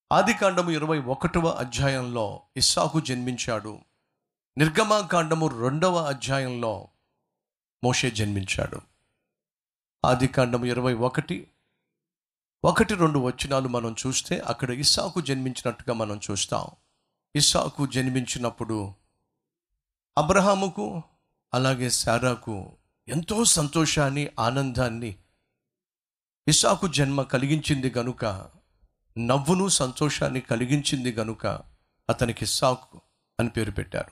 ఆది కాండము ఇరవై ఒకటవ అధ్యాయంలో ఇస్సాకు జన్మించాడు నిర్గమాకాండము రెండవ అధ్యాయంలో మోషే జన్మించాడు ఆది కాండము ఇరవై ఒకటి ఒకటి రెండు వచనాలు మనం చూస్తే అక్కడ ఇస్సాకు జన్మించినట్టుగా మనం చూస్తాం ఇస్సాకు జన్మించినప్పుడు అబ్రహాముకు అలాగే శారాకు ఎంతో సంతోషాన్ని ఆనందాన్ని ఇస్సాకు జన్మ కలిగించింది గనుక నవ్వును సంతోషాన్ని కలిగించింది గనుక అతనికి ఇస్సాకు అని పేరు పెట్టారు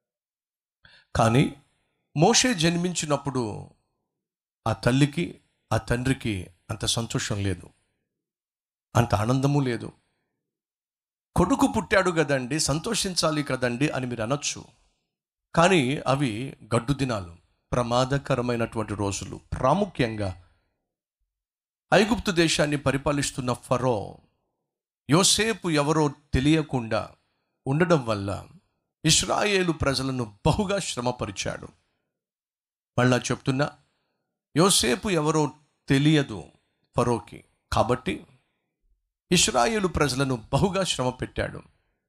కానీ మోషే జన్మించినప్పుడు ఆ తల్లికి ఆ తండ్రికి అంత సంతోషం లేదు అంత ఆనందము లేదు కొడుకు పుట్టాడు కదండి సంతోషించాలి కదండి అని మీరు అనొచ్చు కానీ అవి గడ్డు దినాలు ప్రమాదకరమైనటువంటి రోజులు ప్రాముఖ్యంగా ఐగుప్తు దేశాన్ని పరిపాలిస్తున్న ఫరో యోసేపు ఎవరో తెలియకుండా ఉండడం వల్ల ఇస్రాయేలు ప్రజలను బహుగా శ్రమపరిచాడు మళ్ళా చెప్తున్నా యోసేపు ఎవరో తెలియదు ఫరోకి కాబట్టి ఇస్రాయేలు ప్రజలను బహుగా శ్రమ పెట్టాడు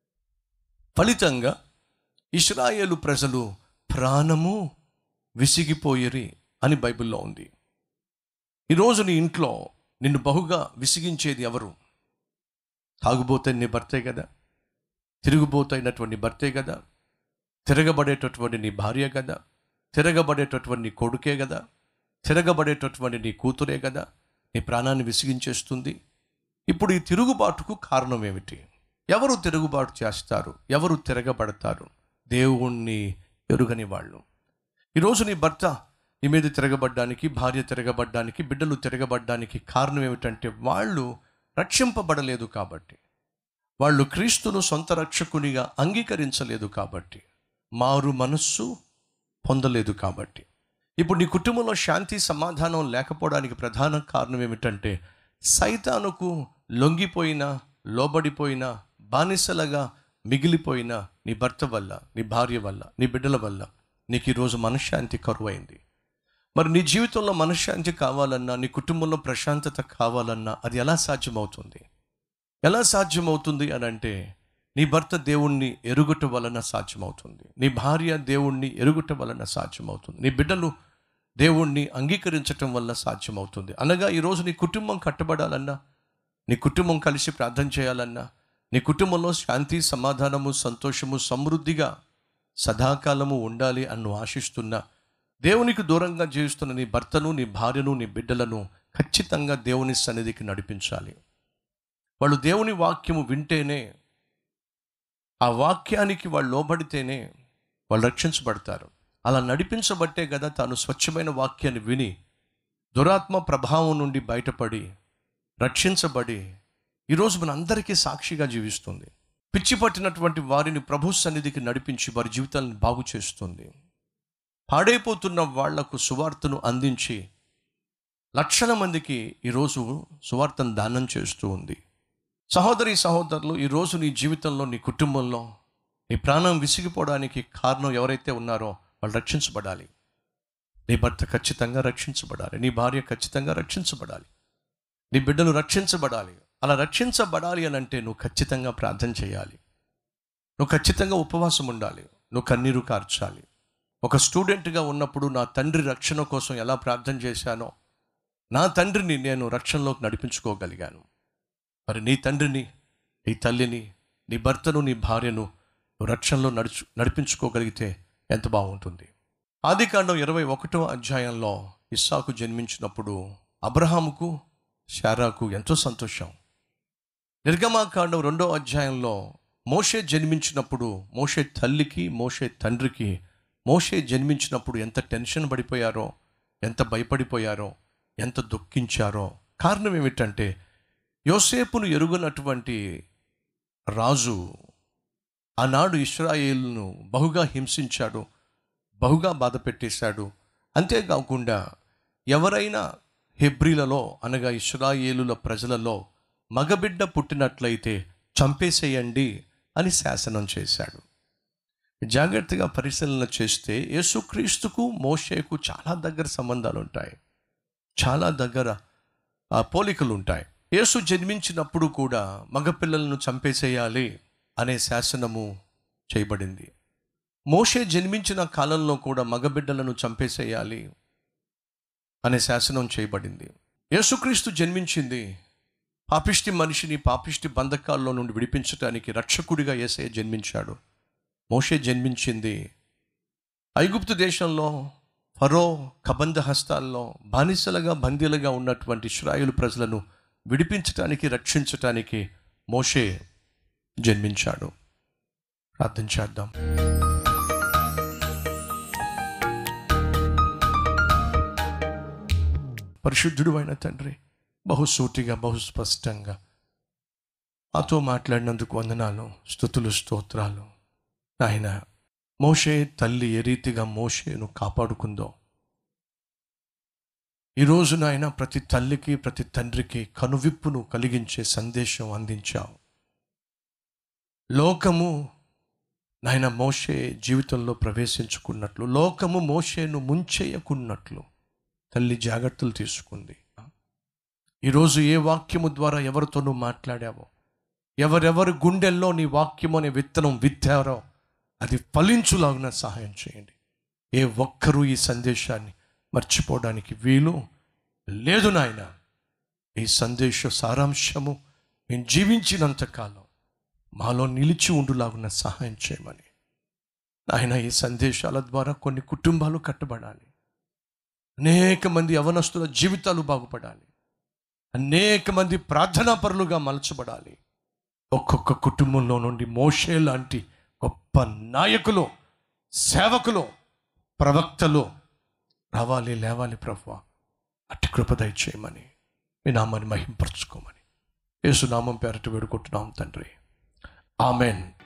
ఫలితంగా ఇస్రాయేలు ప్రజలు ప్రాణము విసిగిపోయిరి అని బైబిల్లో ఉంది ఈరోజు నీ ఇంట్లో నిన్ను బహుగా విసిగించేది ఎవరు తాగుబోతే నీ భర్తే కదా తిరుగుబోతైనటువంటి భర్తే కదా తిరగబడేటటువంటి నీ భార్య కదా తిరగబడేటటువంటి నీ కొడుకే కదా తిరగబడేటటువంటి నీ కూతురే కదా నీ ప్రాణాన్ని విసిగించేస్తుంది ఇప్పుడు ఈ తిరుగుబాటుకు కారణం ఏమిటి ఎవరు తిరుగుబాటు చేస్తారు ఎవరు తిరగబడతారు దేవుణ్ణి ఎరుగని వాళ్ళు ఈరోజు నీ భర్త నీ మీద తిరగబడ్డానికి భార్య తిరగబడ్డానికి బిడ్డలు తిరగబడ్డానికి కారణం ఏమిటంటే వాళ్ళు రక్షింపబడలేదు కాబట్టి వాళ్ళు క్రీస్తును సొంత రక్షకునిగా అంగీకరించలేదు కాబట్టి మారు మనస్సు పొందలేదు కాబట్టి ఇప్పుడు నీ కుటుంబంలో శాంతి సమాధానం లేకపోవడానికి ప్రధాన కారణం ఏమిటంటే సైతానుకు లొంగిపోయిన లోబడిపోయిన బానిసలుగా మిగిలిపోయిన నీ భర్త వల్ల నీ భార్య వల్ల నీ బిడ్డల వల్ల నీకు ఈరోజు మనశ్శాంతి కరువైంది మరి నీ జీవితంలో మనశ్శాంతి కావాలన్నా నీ కుటుంబంలో ప్రశాంతత కావాలన్నా అది ఎలా సాధ్యమవుతుంది ఎలా సాధ్యమవుతుంది అని అంటే నీ భర్త దేవుణ్ణి ఎరుగుట వలన సాధ్యమవుతుంది నీ భార్య దేవుణ్ణి ఎరుగుట వలన సాధ్యమవుతుంది నీ బిడ్డలు దేవుణ్ణి అంగీకరించటం వల్ల సాధ్యమవుతుంది అనగా ఈరోజు నీ కుటుంబం కట్టబడాలన్నా నీ కుటుంబం కలిసి ప్రార్థన చేయాలన్నా నీ కుటుంబంలో శాంతి సమాధానము సంతోషము సమృద్ధిగా సదాకాలము ఉండాలి అని నువ్వు ఆశిస్తున్నా దేవునికి దూరంగా జీవిస్తున్న నీ భర్తను నీ భార్యను నీ బిడ్డలను ఖచ్చితంగా దేవుని సన్నిధికి నడిపించాలి వాళ్ళు దేవుని వాక్యము వింటేనే ఆ వాక్యానికి వాళ్ళు లోబడితేనే వాళ్ళు రక్షించబడతారు అలా నడిపించబట్టే కదా తాను స్వచ్ఛమైన వాక్యాన్ని విని దురాత్మ ప్రభావం నుండి బయటపడి రక్షించబడి ఈరోజు మన అందరికీ సాక్షిగా జీవిస్తుంది పిచ్చి పట్టినటువంటి వారిని ప్రభు సన్నిధికి నడిపించి వారి జీవితాలను బాగు చేస్తుంది పాడైపోతున్న వాళ్లకు సువార్తను అందించి లక్షల మందికి ఈరోజు సువార్తను దానం చేస్తూ ఉంది సహోదరి సహోదరులు ఈరోజు నీ జీవితంలో నీ కుటుంబంలో నీ ప్రాణం విసిగిపోవడానికి కారణం ఎవరైతే ఉన్నారో వాళ్ళు రక్షించబడాలి నీ భర్త ఖచ్చితంగా రక్షించబడాలి నీ భార్య ఖచ్చితంగా రక్షించబడాలి నీ బిడ్డలు రక్షించబడాలి అలా రక్షించబడాలి అని అంటే నువ్వు ఖచ్చితంగా ప్రార్థన చేయాలి నువ్వు ఖచ్చితంగా ఉపవాసం ఉండాలి నువ్వు కన్నీరు కార్చాలి ఒక స్టూడెంట్గా ఉన్నప్పుడు నా తండ్రి రక్షణ కోసం ఎలా ప్రార్థన చేశానో నా తండ్రిని నేను రక్షణలోకి నడిపించుకోగలిగాను మరి నీ తండ్రిని నీ తల్లిని నీ భర్తను నీ భార్యను నువ్వు రక్షణలో నడుచు నడిపించుకోగలిగితే ఎంత బాగుంటుంది ఆదికాండం ఇరవై ఒకటో అధ్యాయంలో ఇస్సాకు జన్మించినప్పుడు అబ్రహాముకు శారాకు ఎంతో సంతోషం నిర్గమాకాండం రెండో అధ్యాయంలో మోషే జన్మించినప్పుడు మోషే తల్లికి మోషే తండ్రికి మోషే జన్మించినప్పుడు ఎంత టెన్షన్ పడిపోయారో ఎంత భయపడిపోయారో ఎంత దుఃఖించారో కారణం ఏమిటంటే యోసేపును ఎరుగునటువంటి రాజు ఆనాడు ఇస్రాయేల్ను బహుగా హింసించాడు బహుగా బాధ పెట్టేశాడు అంతేకాకుండా ఎవరైనా హెబ్రిలలో అనగా ఇస్రాయేలుల ప్రజలలో మగబిడ్డ పుట్టినట్లయితే చంపేసేయండి అని శాసనం చేశాడు జాగ్రత్తగా పరిశీలన చేస్తే యేసుక్రీస్తుకు మోషేకు చాలా దగ్గర సంబంధాలు ఉంటాయి చాలా దగ్గర ఆ, పోలికలు ఉంటాయి యేసు జన్మించినప్పుడు కూడా మగపిల్లలను చంపేసేయాలి అనే శాసనము చేయబడింది మోషే జన్మించిన కాలంలో కూడా మగబిడ్డలను చంపేసేయాలి అనే శాసనం చేయబడింది యేసుక్రీస్తు జన్మించింది పాపిష్టి మనిషిని పాపిష్టి బంధకాల్లో నుండి విడిపించడానికి రక్షకుడిగా ఏసే జన్మించాడు మోషే జన్మించింది ఐగుప్తు దేశంలో ఫరో కబంధ హస్తాల్లో బానిసలుగా బందీలుగా ఉన్నటువంటి ఇస్రాయేలు ప్రజలను విడిపించటానికి రక్షించటానికి మోషే జన్మించాడు ప్రార్థన చేద్దాం పరిశుద్ధుడు అయిన తండ్రి బహుసూటిగా బహుస్పష్టంగా మాతో మాట్లాడినందుకు వందనాలు స్థుతులు స్తోత్రాలు నాయన మోషే తల్లి ఏ రీతిగా మోషేను కాపాడుకుందో ఈరోజు నాయన ప్రతి తల్లికి ప్రతి తండ్రికి కనువిప్పును కలిగించే సందేశం అందించావు లోకము నాయన మోషే జీవితంలో ప్రవేశించుకున్నట్లు లోకము మోషేను ముంచేయకున్నట్లు తల్లి జాగ్రత్తలు తీసుకుంది ఈరోజు ఏ వాక్యము ద్వారా ఎవరితోనూ మాట్లాడావో ఎవరెవరి గుండెల్లో నీ వాక్యము అనే విత్తనం విత్తారో అది ఫలించులాగున సహాయం చేయండి ఏ ఒక్కరూ ఈ సందేశాన్ని మర్చిపోవడానికి వీలు లేదు నాయన ఈ సందేశ సారాంశము నేను జీవించినంతకాలం మాలో నిలిచి ఉండులాగున సహాయం చేయమని నాయన ఈ సందేశాల ద్వారా కొన్ని కుటుంబాలు కట్టబడాలి అనేక మంది యవనస్తుల జీవితాలు బాగుపడాలి అనేక మంది ప్రార్థనా పరులుగా మలచబడాలి ఒక్కొక్క కుటుంబంలో నుండి మోషే లాంటి గొప్ప నాయకులు సేవకులు ప్రవక్తలు రావాలి లేవాలి ప్రభు అట్టి కృప దయచేయమని మీ నామాన్ని మహింపరచుకోమని యేసునామం పేరట వేడుకుంటున్నాం తండ్రి ఆమెన్